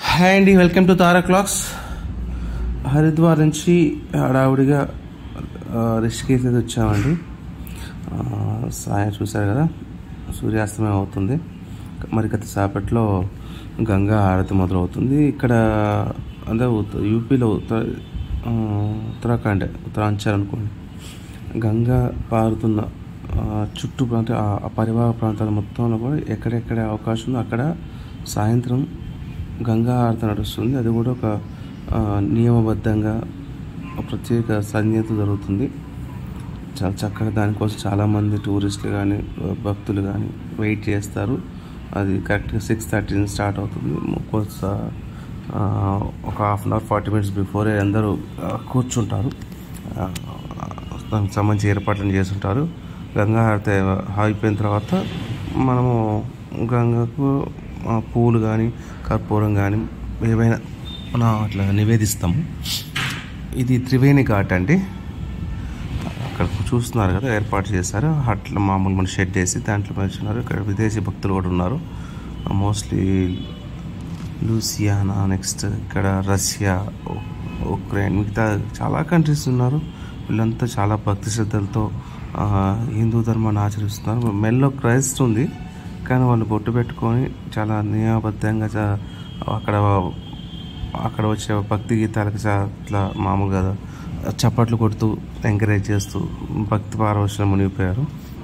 hi అండి welcome to Tara clocks Haridwar నుంచి హడావుడిగా రిషికేశ్ అయితే వచ్చామండి ఆ, సాయం చూశారు కదా సూర్యాస్తమయం అవుతుంది మరి గత సేపట్లో గంగా హారతి మొదలవుతుంది ఇక్కడ అంటే ఉత్త- యూపీలో ఉత్తర ఆ, ఉత్తరాఖండ్ ఉత్తరాంచల్ అనుకోండి గంగా పారుతున్న ఆ, చుట్టూ అంటే ఆ ఆ పరివాహ ప్రాంతాల మొత్తంలో కూడా ఎక్కడెక్కడ అవకాశం ఉందో అక్కడ సాయంత్రం గంగా హారతి నడుస్తుంది అది కూడా ఒక ఆ, నియమబద్ధంగా ఒక ప్రత్యేక సంధ్యతో జరుగుతుంది చాలా చక్కగా దానికోసం చాలామంది టూరిస్టులు కానీ భక్తులు కానీ వెయిట్ చేస్తారు అది కరెక్ట్గా సిక్స్ థర్టీ స్టార్ట్ అవుతుంది కొంత ఆ, ఒక half an hour forty minutes before అందరూ ఆ, కూర్చుంటారు ఆ, దానికి సంబంధించి ఏర్పాట్లను చేస్తుంటారు గంగా హారతి అయిపోయిన తర్వాత మనము గంగకు ఆ, పూలు కానీ కర్పూరం కానీ ఏవైనా మనం అట్లా నివేదిస్తాము ఇది త్రివేణి ఘాట్ అండి అక్కడ చూస్తున్నారు కదా ఏర్పాటు చేశారు అట్లా మామూలు మన షెడ్ వేసి దాంట్లో పెంచున్నారు ఇక్కడ విదేశీ భక్తులు కూడా ఉన్నారు మోస్ట్లీ లూసియానా నెక్స్ట్ ఇక్కడ రష్యా ఉ- ఉక్రెయిన్ మిగతా చాలా కంట్రీస్ ఉన్నారు వీళ్ళంతా చాలా భక్తి శ్రద్ధలతో ఆ, హిందూ ధర్మాన్ని ఆచరిస్తున్నారు మెల్లో క్రైస్ట్ ఉంది కానీ వాళ్ళు బొట్టు పెట్టుకొని చాలా నియమబద్ధంగా చా- అక్కడ అక్కడ వచ్చే భక్తి గీతాలకు చా- ఇట్లా మామూలుగా చప్పట్లు కొడుతూ ఎంకరేజ్ చేస్తూ భక్తి పారవశనం మునిగిపోయారు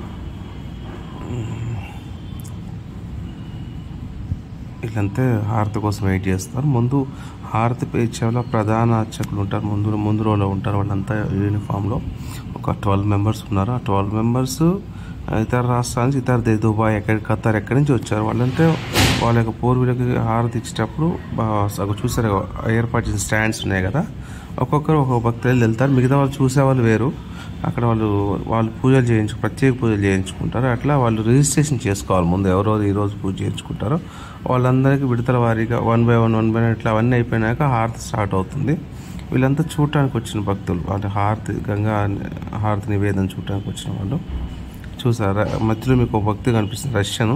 వీళ్ళంతా హారతి కోసం వెయిట్ చేస్తారు ముందు హారతి పేచేలో ప్రధాన అర్చకులు ఉంటారు ముందు ముందు రోలో ఉంటారు వాళ్ళంతా యూనిఫామ్లో ఒక ట్వెల్వ్ మెంబర్స్ ఉన్నారు ఆ ట్వెల్వ్ మెంబర్స్ ఇతర రాష్ట్రాల నుంచి ఇతర దే- దుబాయ్ ఎక్కడి ఖతార్ ఎక్కడి నుంచి వచ్చారు వాళ్ళంటే వాళ్ళ యొక్క పూర్వీకులకి హారతి ఇచ్చేటప్పుడు బా- అక్కడ చూసారు కదా, ఏర్పాటు చేసిన స్టాండ్స్ ఉన్నాయి కదా ఒక్కొక్కరు ఒక్కొక్క భక్తులు వెళ్తారు మిగతా వాళ్ళు చూసేవాళ్ళు వేరు అక్కడ వాళ్ళు వాళ్ళు పూజలు చేయించు ప్రత్యేక పూజలు చేయించుకుంటారు అట్లా వాళ్ళు రిజిస్ట్రేషన్ చేసుకోవాలి ముందు ఎవరో ఈ రోజు పూజ చేయించుకుంటారో వాళ్ళందరికీ విడతల వారీగా one by one one by one ఇట్లా అవన్నీ అయిపోయినాక హారతి స్టార్ట్ అవుతుంది వీళ్ళంతా చూడటానికి వచ్చిన భక్తులు అంటే హారతి గంగా హారతి నివేదన చూడటానికి వచ్చిన వాళ్ళు చూసారా మధ్యలో మీకు ఒక భక్తి కనిపిస్తుంది రష్యను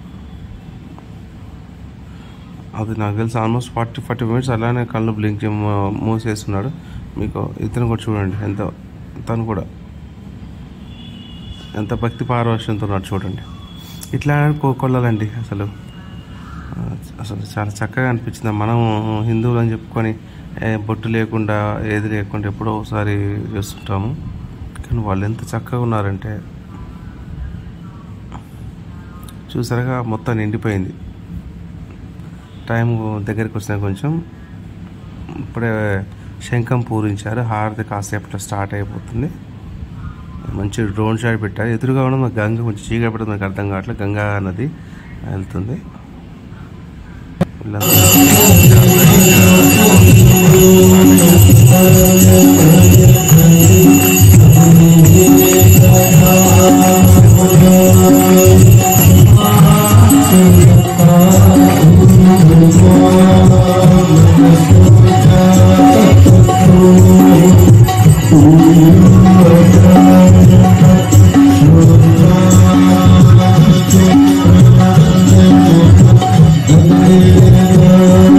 అది నాకు తెలిసి ఆల్మోస్ట్ ఫార్టీ ఫార్టీ మినిట్స్ అలానే కళ్ళు బ్లింక్ మూసేస్తున్నాడు మీకు ఇతను కూడా చూడండి ఎంత తను కూడా ఎంత భక్తి పారవశ్యంతో ఉన్నాడు చూడండి ఇట్లా కోకొల్లాలండి అసలు ఆ, అసలు చాలా చక్కగా అనిపించింది మనం హిందువులు అని చెప్పుకొని ఏ, బొట్టు లేకుండా ఏది లేకుండా ఎప్పుడో ఒకసారి చేస్తుంటాము కానీ వాళ్ళు ఎంత చక్కగా ఉన్నారంటే చూసారుగా మొత్తం నిండిపోయింది టైం దగ్గరికి వచ్చిన కొంచెం ఇప్పుడే శంఖం పూరించారు హారతి కాసేపట్లో స్టార్ట్ అయిపోతుంది మంచి డ్రోన్ షాట్ పెట్టారు ఎదురుగా ఉన్న మన గంగ కొంచెం చీకటి పడుతుంది నాకు అర్థం కావట్లేదు గంగా నది వెళ్తుంది Thank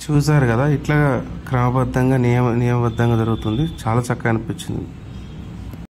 చూసారు కదా ఇట్లా క్రమబద్ధంగా నియమ నియమబద్ధంగా జరుగుతుంది చాలా చక్కగా అనిపించింది